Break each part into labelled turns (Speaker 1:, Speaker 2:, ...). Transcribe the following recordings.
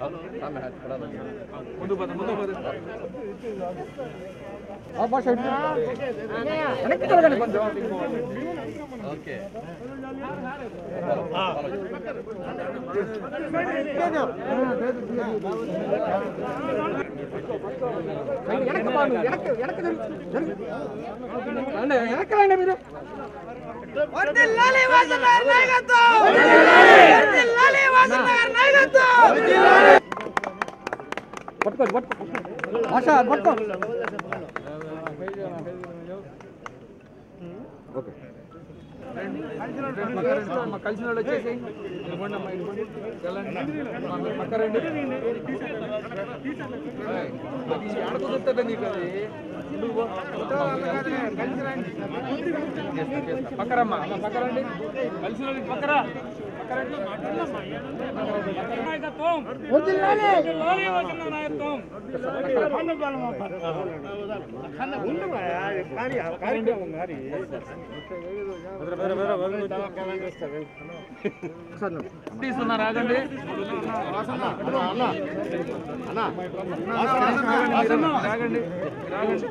Speaker 1: ముందు పద ముందు పద
Speaker 2: వెనక్కి తిరగండి కొంచెం
Speaker 3: ఓకే
Speaker 2: వెనక్కి బాను వెనక్కి వెనక్కి తిరుగు. తిరుగు. రండి, వెనక్కి రండి మీరు పట్టుకోండి పట్టుకో ఆశా పట్టుకో ఓకే
Speaker 1: అమ్మ కలిసిన వాళ్ళు వచ్చేసి ఇవ్వండి అమ్మా ఇవ్వండి వెళ్ళండి అమ్మా, మీరు పక్క రండి ఏయ్, అది ఏడ కుదురుతుంది నీకు అది ముందుకు పో. చేస్తా, చేస్తా. పక్కరమ్మా అమ్మ పక్క రండి కలిసిన వాళ్ళకి పక్కరా పక్క రండి తీసుకున్నారు ఆగండి ఆగండి ఆగండి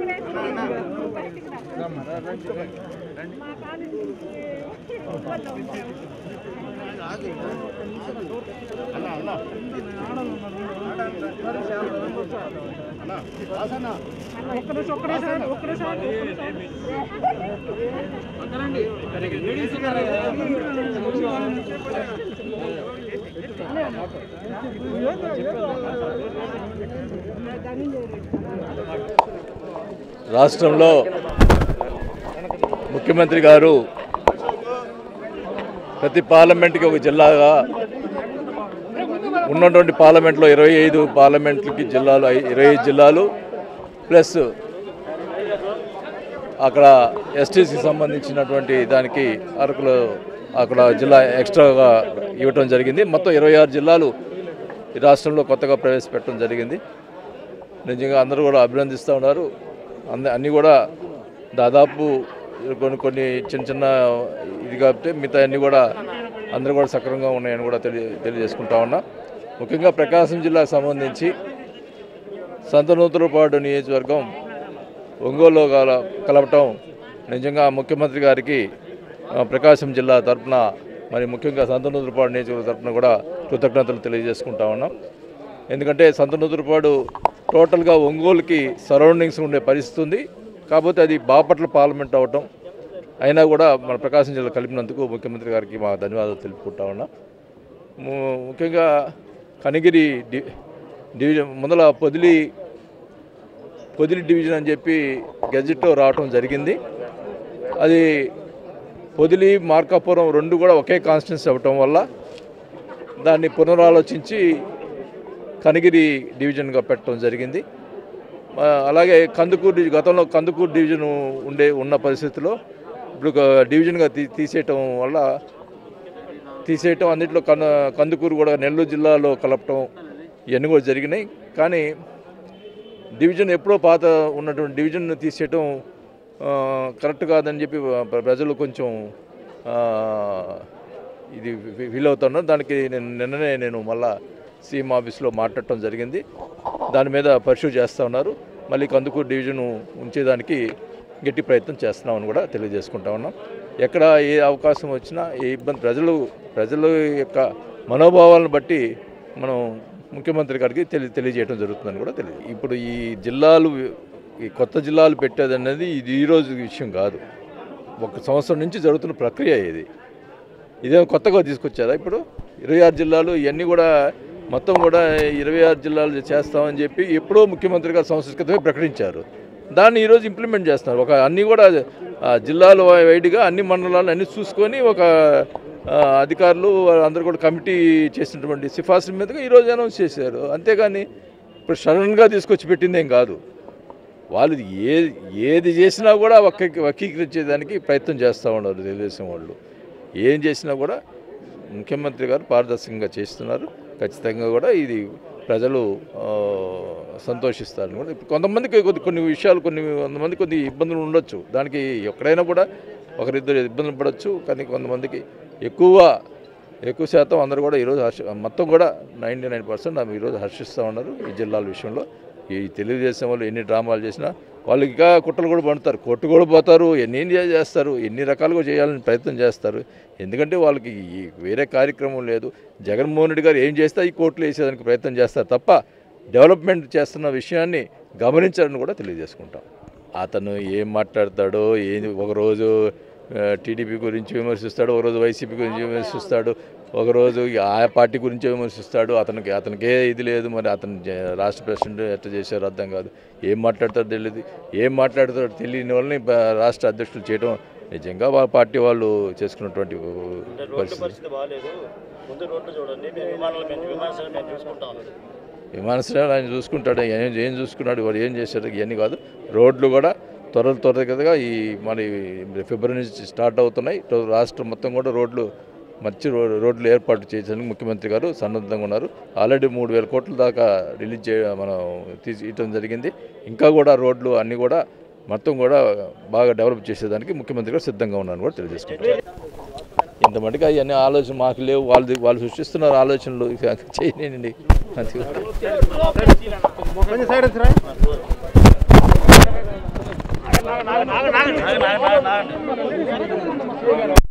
Speaker 1: పక్కనండి లేడీస్ ఉన్నారు
Speaker 3: రాష్ట్రంలో ముఖ్యమంత్రి గారు ప్రతి పార్లమెంట్కి ఒక జిల్లాగా ఉన్నటువంటి పార్లమెంట్లో ఇరవై ఐదు పార్లమెంట్లకి జిల్లాలు ఐ- ఇరవై ఐదు జిల్లాలు ప్లస్ అక్కడ ఎస్టీసీకి సంబంధించినటువంటి దానికి అరకులో అక్కడ జిల్లా ఎక్స్ట్రాగా ఇవ్వటం జరిగింది మొత్తం ఇరవై ఆరు జిల్లాలు ఈ రాష్ట్రంలో కొత్తగా ప్రవేశపెట్టడం జరిగింది నిజంగా అందరూ కూడా అభినందిస్తూ ఉన్నారు అంద అన్నీ కూడా దాదాపు కొన్ని కొన్ని చిన్న చిన్న ఇది కాబట్టి మిగతా అన్నీ కూడా అందరూ కూడా సక్రమంగా ఉన్నాయని కూడా తెలియ తెలియజేసుకుంటా ఉన్నా ముఖ్యంగా ప్రకాశం జిల్లాకు సంబంధించి సంతనూతలపాడు నియోజకవర్గం ఒంగోలులో కల కలవటం నిజంగా ముఖ్యమంత్రి గారికి ఆ, ప్రకాశం జిల్లా తరపున మరి ముఖ్యంగా సంతనూతలపాడు నియోజకవర్గం తరపున కూడా కృతజ్ఞతలు తెలియజేసుకుంటా ఉన్నాం ఎందుకంటే సంతనూతలపాడు టోటల్గా ఒంగోలుకి సరౌండింగ్స్ ఉండే పరిస్థితి ఉంది కాకపోతే అది బాపట్ల పార్లమెంట్ అవటం అయినా కూడా మన ప్రకాశం జిల్లా కలిపినందుకు ముఖ్యమంత్రి గారికి మా ధన్యవాదాలు తెలుపుకుంటా ఉన్నా ము- ముఖ్యంగా కనిగిరి డి డివిజన్ ముందల పొదిలి పొదిలి డివిజన్ అని చెప్పి గెజెట్లో రావటం జరిగింది అది పొదిలి మార్కాపురం రెండు కూడా ఒకే కాన్స్టిట్యున్సీ అవ్వటం వల్ల దాన్ని పునరాలోచించి కనిగిరి డివిజన్గా పెట్టడం జరిగింది ఆ, అలాగే కందుకూరు డివి- గతంలో కందుకూరు డివిజన్ ఉండే ఉన్న పరిస్థితిలో ఇప్పుడు ఒక డివిజన్గా తీ తీసేయటం వల్ల తీసేయటం అన్నింటిలో కన్ కందుకూరు కూడా నెల్లూరు జిల్లాలో కలపటం ఇవన్నీ కూడా జరిగినాయి కానీ డివిజన్ ఎప్పుడో పాత ఉన్నటువంటి డివిజన్ తీసేయటం ఆ, కరెక్ట్ కాదని చెప్పి ప్ర- ప్రజలు కొంచెం ఆ, ఇది ఫీ- ఫీల్ అవుతున్నారు దానికి నేను నిన్ననే నేను మళ్ళా సీఎం ఆఫీస్లో మాట్లాడటం జరిగింది దాని మీద పర్సూ చేస్తూ ఉన్నారు మళ్ళీ కందుకూరు డివిజన్ ఉంచేదానికి గట్టి ప్రయత్నం చేస్తున్నామని కూడా తెలియజేసుకుంటా ఉన్నాం ఎక్కడ ఏ అవకాశం వచ్చినా ఏ ఇబ్బంది ప్రజలు ప్రజల యొక్క మనోభావాలను బట్టి మనం ముఖ్యమంత్రి గారికి తెలి తెలియజేయడం జరుగుతుందని కూడా తెలియదు ఇప్పుడు ఈ జిల్లాలు ఈ కొత్త జిల్లాలు పెట్టేది అనేది ఇది ఈరోజు విషయం కాదు ఒక సంవత్సరం నుంచి జరుగుతున్న ప్రక్రియ ఇది ఇదేమో కొత్తగా తీసుకొచ్చారా ఇప్పుడు ఇరవై ఆరు జిల్లాలు ఇవన్నీ కూడా మొత్తం కూడా ఇరవై ఆరు జిల్లాలు చేస్తామని చెప్పి ఎప్పుడో ముఖ్యమంత్రి గారు సంవత్సరం క్రితమే ప్రకటించారు దాన్ని ఈరోజు ఇంప్లిమెంట్ చేస్తున్నారు ఒక అన్ని కూడా ఆ, జిల్లాలు వైడ్గా అన్ని మండలాలు అన్ని చూసుకొని ఒక ఆ, అధికారులు అందరూ కూడా కమిటీ చేసినటువంటి సిఫార్సుల మీదుగా ఈరోజు అనౌన్స్ చేశారు అంతేగాని ఇప్పుడు సడన్గా తీసుకొచ్చి పెట్టిందేం కాదు వాళ్ళు ఏ ఏది చేసినా కూడా వక్కి వక్రీకరించేదానికి ప్రయత్నం చేస్తూ ఉన్నారు తెలుగుదేశం వాళ్ళు ఏం చేసినా కూడా ముఖ్యమంత్రి గారు పారదర్శకంగా చేస్తున్నారు ఖచ్చితంగా కూడా ఇది ప్రజలు ఆ, సంతోషిస్తారు కూడా ఇప్పుడు కొంతమందికి కొద్ది కొన్ని విషయాలు కొన్ని కొంతమంది కొద్ది ఇబ్బందులు ఉండొచ్చు దానికి ఎక్కడైనా కూడా ఒకరిద్దరు ఇబ్బందులు పడవచ్చు కానీ కొంతమందికి ఎక్కువ ఎక్కువ శాతం అందరూ కూడా ఈరోజు హర్ష మొత్తం కూడా నైంటీ నైన్ పర్సెంట్ ఈరోజు హర్షిస్తూ ఉన్నారు ఈ జిల్లాల విషయంలో ఈ తెలుగుదేశం వాళ్ళు ఎన్ని డ్రామాలు చేసినా వాళ్ళు ఇంకా కుట్రలు కూడా పడతారు కొట్టు కూడా పోతారు ఎన్ని ఎన్ని చేస్తారు ఎన్ని రకాలుగా చేయాలని ప్రయత్నం చేస్తారు ఎందుకంటే వాళ్ళకి ఈ వేరే కార్యక్రమం లేదు జగన్మోహన్ రెడ్డి గారు ఏం చేస్తే ఈ కోర్టులు వేసేదానికి ప్రయత్నం చేస్తారు తప్ప డెవలప్మెంట్ చేస్తున్న విషయాన్ని గమనించాలని కూడా తెలియజేసుకుంటాం అతను ఏం మాట్లాడతాడో ఏది ఒకరోజు ఆ, టీడీపీ గురించి విమర్శిస్తాడు ఒకరోజు వైసీపీ గురించి విమర్శిస్తాడు ఒకరోజు ఆ పార్టీ గురించి విమర్శిస్తాడు అతనికి అతనికే ఇది లేదు మరి అతను జ- రాష్ట్ర ప్రెసిడెంట్ ఎట్లా చేశారో అర్థం కాదు ఏం మాట్లాడతాడో తెలియదు ఏం మాట్లాడతాడో తెలియని వాళ్ళని బ- రాష్ట్ర అధ్యక్షులు చేయడం నిజంగా వాళ్ళ పార్టీ వాళ్ళు చేసుకున్నటువంటి
Speaker 4: రోడ్డు
Speaker 3: పరిస్థితి
Speaker 4: పరిస్థితి బాగాలేదు ముందు రోడ్లు చూడండి మేము విమానాలు మేము విమానాలు మేము చూసుకుంటాం అన్నాడు
Speaker 3: విమానాశ్రయాలు ఆయన చూసుకుంటాడు ఏం ఏం చూసుకున్నాడు వాడు ఏం చేశాడు ఇవన్నీ కాదు రోడ్లు కూడా త్వర త్వరగతిగా ఈ మరి ఫిబ్రవరి నుంచి స్టార్ట్ అవుతున్నాయి తో- రాష్ట్రం మొత్తం కూడా రోడ్లు మంచి రో- రోడ్లు ఏర్పాటు చేయడానికి ముఖ్యమంత్రి గారు సన్నద్ధంగా ఉన్నారు ఆల్రెడీ మూడు వేల కోట్ల దాకా రిలీజ్ చే మనం తీసి ఇవ్వడం జరిగింది ఇంకా కూడా రోడ్లు అన్నీ కూడా మొత్తం కూడా బాగా డెవలప్ చేసేదానికి ముఖ్యమంత్రి గారు సిద్ధంగా ఉన్నారని కూడా తెలియజేసుకుంటారు ఇంత మటుకు అవన్నీ ఆలోచన మాకు లేవు వాళ్ళు వాళ్ళు సృష్టిస్తున్నారు ఆలోచనలు ఇక చేయనండి అంతే
Speaker 2: కొంచెం సైడ్ వచ్చిరా
Speaker 4: నాగ నాగ నాగ నాగ నాగ